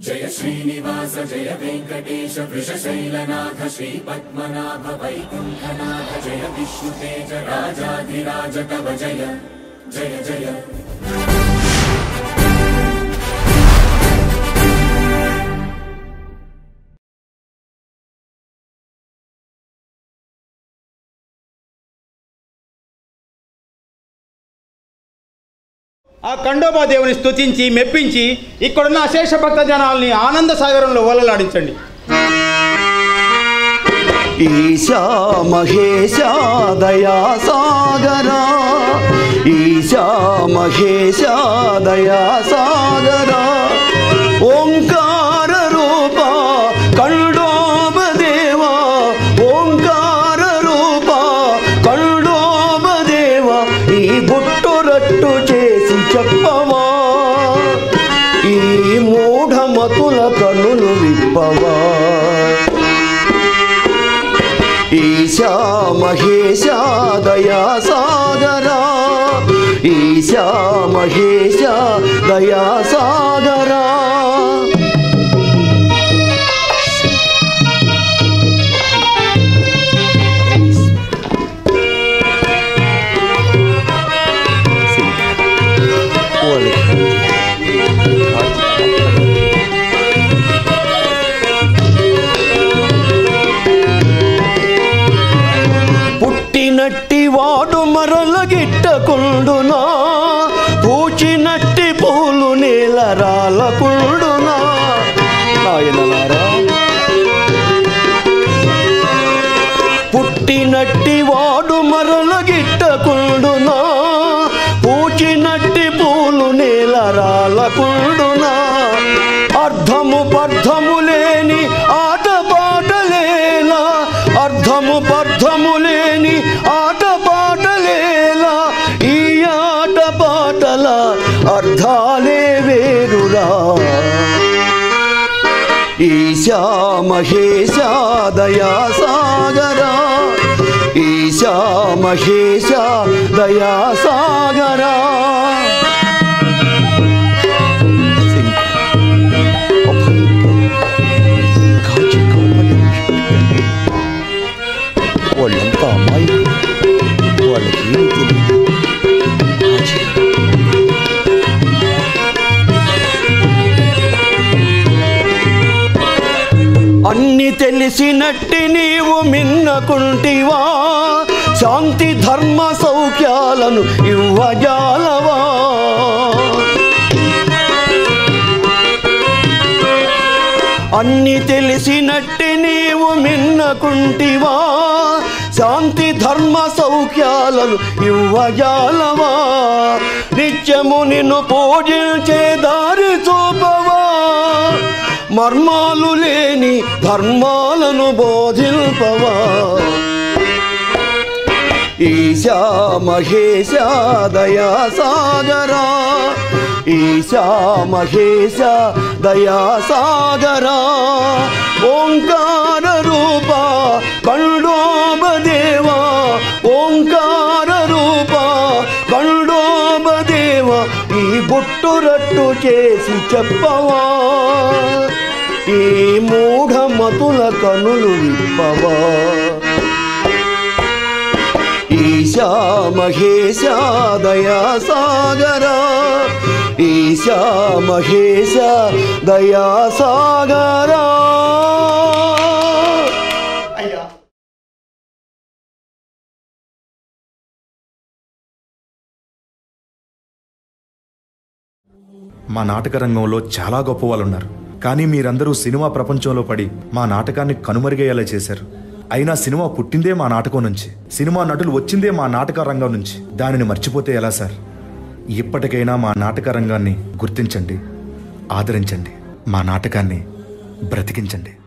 జయ శ్రీనివాస జయ వెంకటేశ వృషశైలనాథ శ్రీ పద్మనాభ వైకుంఠనాథ జయ విష్ణుతేజ రాజాధిరాజ కవ జయ జయ జయ ఆ ఖండోబా దేవుని స్తుతించి మెప్పించి ఇక్కడున్న అశేష భక్త జనాల్ని ఆనంద సాగరంలో ఓలలాడించండి ఈశా మహేశ దయా సాగరా ఈశా మహేశ దయా సాగరా ఓంకార రూప కండోబ దేవా ఓంకార రూప కండోబ దేవా ఈ గుట్టు రట్టు చేసి చెప్పవా ఈ మూఢమతుల కనులు విప్పవా ఈశా మహేశ దయా సాగరా ఈశా మహేశ దయా సాగరా పుట్టినట్టి వాడు మరల గిట్టకుండునా పూచినట్టి పూలు నేల రాలకుండునా నాయనలారా పుట్టినట్టి వాడు మరల గిట్టకుండునా పూచినట్టి పూలు నేల రాలకుండునా అర్థము పర్థము లేని ఆట పాటలేలా అర్థము పర్థము లేని ఆట పాటలేలా ఈ ఆట పాటల అర్థాలే వేరురా ఈశా మహేశ దయా సాగరా ఈశా మహేశ దయా సాగరా వాళ్ళంతా అమ్మాయి వాళ్ళకి ఏమీ తెలియదు ఆచి. అన్ని తెలిసినట్టి నీవు మిన్నకుంటివా శాంతి ధర్మ సౌఖ్యాలను ఇవ్వజాలవా అన్ని తెలిసినట్టి నీవు మిన్నకుంటివా శాంతి ధర్మ సౌఖ్యాలను ఇవ్వజాలవా నిత్యము నిన్ను పూజించే దారి చూపవా మర్మాలు లేని ధర్మాలను బోధిల్పవా ఈశా మహేశ దయా సాగరా ఈశా మహేశ దయా సాగరా ఓంకార రూప కండోబ దేవా ఓంకార రూప కండోబ దేవా ఈ గుట్టు రట్టు చేసి చెప్పవా ఈ మూఢమతుల కనులు విప్పవా ఈశా మహేశ దయా సాగరా ఈశా మహేశ దయా సాగరా అయ్యా మా నాటక రంగంలో చాలా గొప్ప వాళ్ళు ఉన్నారు కానీ మీరందరూ సినిమా ప్రపంచంలో పడి మా నాటకాన్ని కనుమరుగయ్యేలా చేశారు అయినా సినిమా పుట్టిందే మా నాటకం నుంచి సినిమా నటులు వచ్చిందే మా నాటక రంగం నుంచి దానిని మర్చిపోతే ఎలా సార్ ఇప్పటికైనా మా నాటక రంగాన్ని గుర్తించండి ఆదరించండి మా నాటకాన్ని బ్రతికించండి